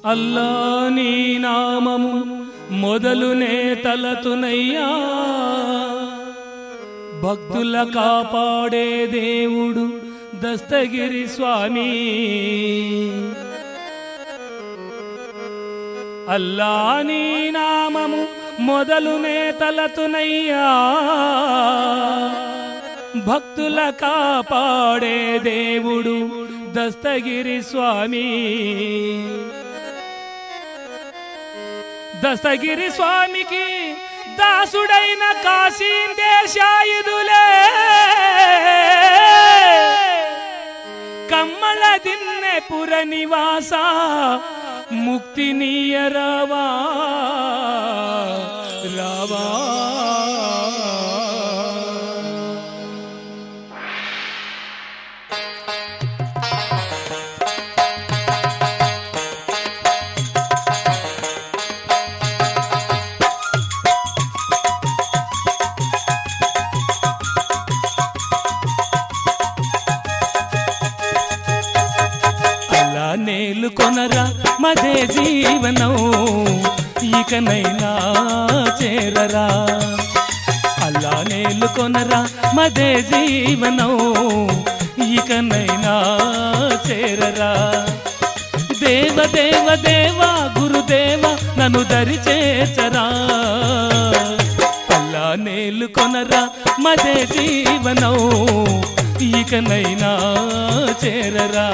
అల్లా నీ నామము మొదలునే తలతునయ్యా భక్తుల కాపాడే దేవుడు దస్తగిరి స్వామి అల్లా నీ నామము మొదలునే తలతునయ్యా భక్తుల కాపాడే దేవుడు దస్తగిరి స్వామి దస్తగిరి స్వామికి దాసుడైన కాశీం దేశాయుధులే కమ్మల దిన్నె పుర నివాస ముక్తి నీయరావా రావా అలా నేలు కొనరా మదే జీవనం ఇకనైనా చేరరా అలా నేలు కొనరా మదే జీవనం ఇకనైనా చేరరా దేవ దేవ దేవ గురుదేవ నన్ను దరి చేచరా అల్లా నేలు కొనరా మదే జీవనం ఇకనైనా చేరరా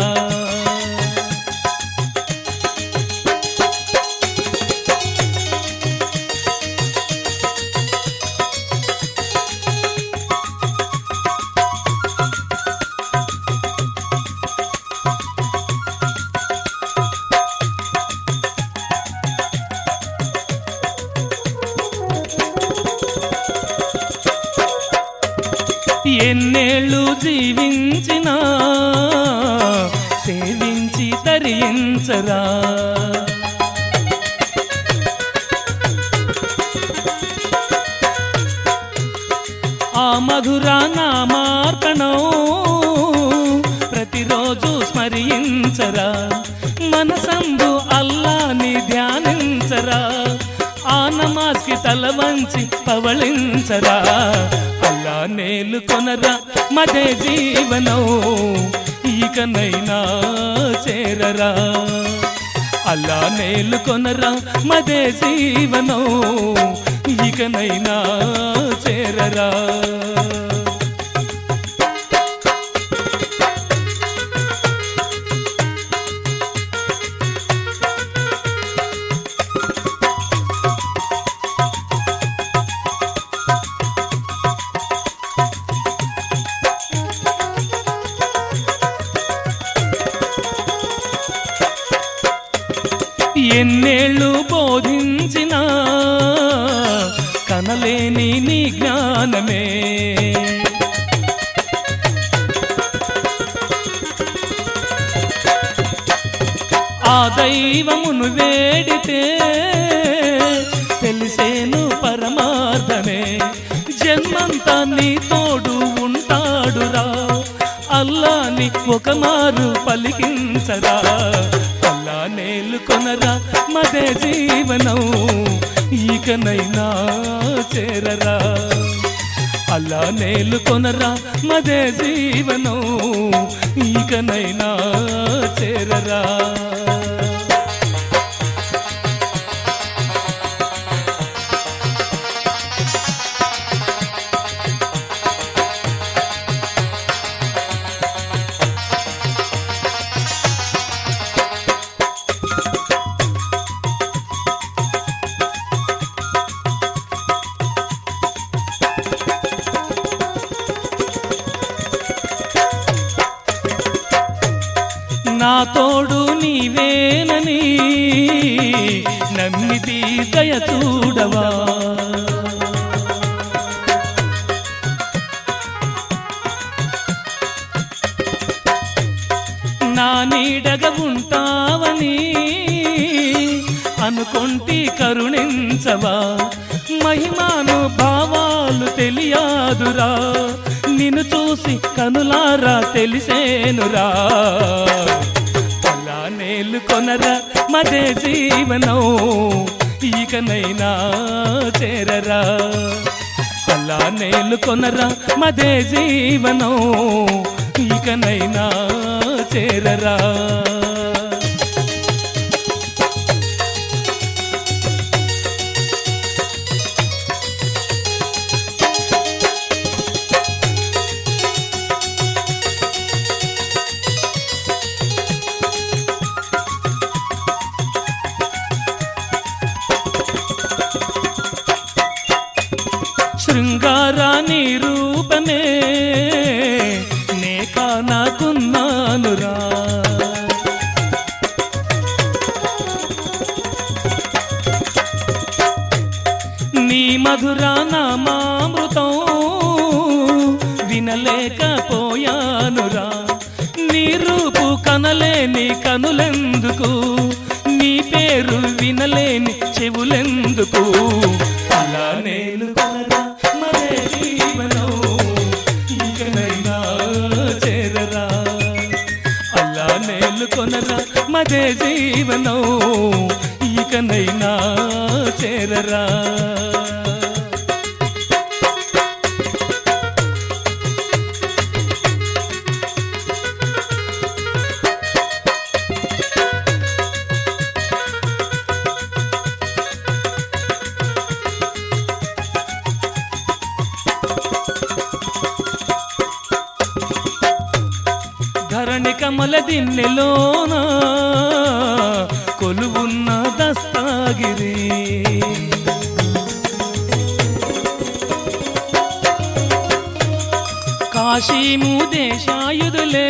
ఎన్నేళ్ళు జీవించినా సేవించి తరించరా ఆ మధుర నామార్పణం ప్రతిరోజు స్మరించరా మనసంబు అల్లాని ధ్యానించరా ఆ నమాజ్కి తల వంచి పవళించరా అల్లా నేలు కొనరా మదే జీవనం ఇకనైనా చేరరా అల్లా నేలు కొనరా మదే జీవనం ఇకనైనా చేరరా ఎన్నేళ్ళు బోధించినా కనలేని నీ జ్ఞానమే ఆ దైవమును వేడితే తెలిసేను పరమార్థమే జన్మంతా నీ తోడు ఉంటాడురా అల్లాని ఒక మారు పలికించరా అల్లా నేలు కొనరా మదే జీవనం ఇకనైనా చేరరా అల్లా నేలు కొనరా మదే జీవనం ఇకనైనా చేరరా నా తోడు నీవేనని నమ్మితి దయ చూడవా నా నీడగ ఉంటావని అనుకొంటి కరుణించవా మహిమాను భావాలు తెలియాదురా నిన్ను చూసి కనులారా తెలిసేనురా అలా నేలు కొనరా మదే జీవనం ఇకనైనా చేరరా అలా నేలు కొనరా మదే జీవనం ఇకనైనా చేరరా శృంగారాని రూపమే నే కానాకున్నానురా నీ మధుర నామామృతం వినలేకపోయానురా నీ రూపు కనలేని కనులెందుకు నీ పేరు వినలేని చెవులెందుకు అలా నేను కొనరా మరే జీవనం ఇకనైనా చేరరా అలా నేలు కొనరా మదే జీవనం ఇకనైనా చేరరా ధరణి కమల దిన్నెలోన కొలువున్న దస్తాగిరి కాశీము దేశాయుధులే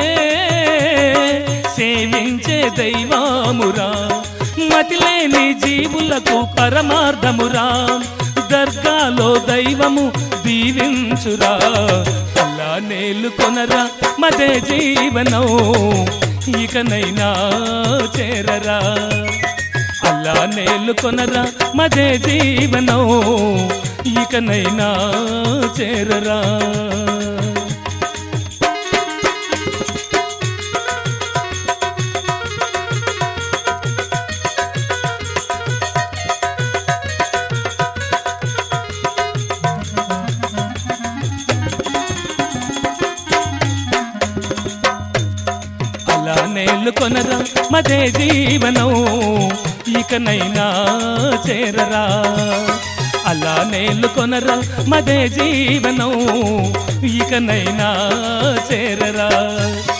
సేవించే దైవామురా మతిలేని జీవులకు పరమార్థమురా దర్గాలో దైవము దీవించురా అలా నేలు కొనరా మదే జీవనం ఇకనైనా చేరరా అలా నేలు కొనరా మదే జీవనం ఇకనైనా చేరరా అలా నేలు కొనరా మదే జీవనం ఇకనైనా చేరరా అలా నేలు కొనరా మదే జీవనం ఇకనైనా చేరరా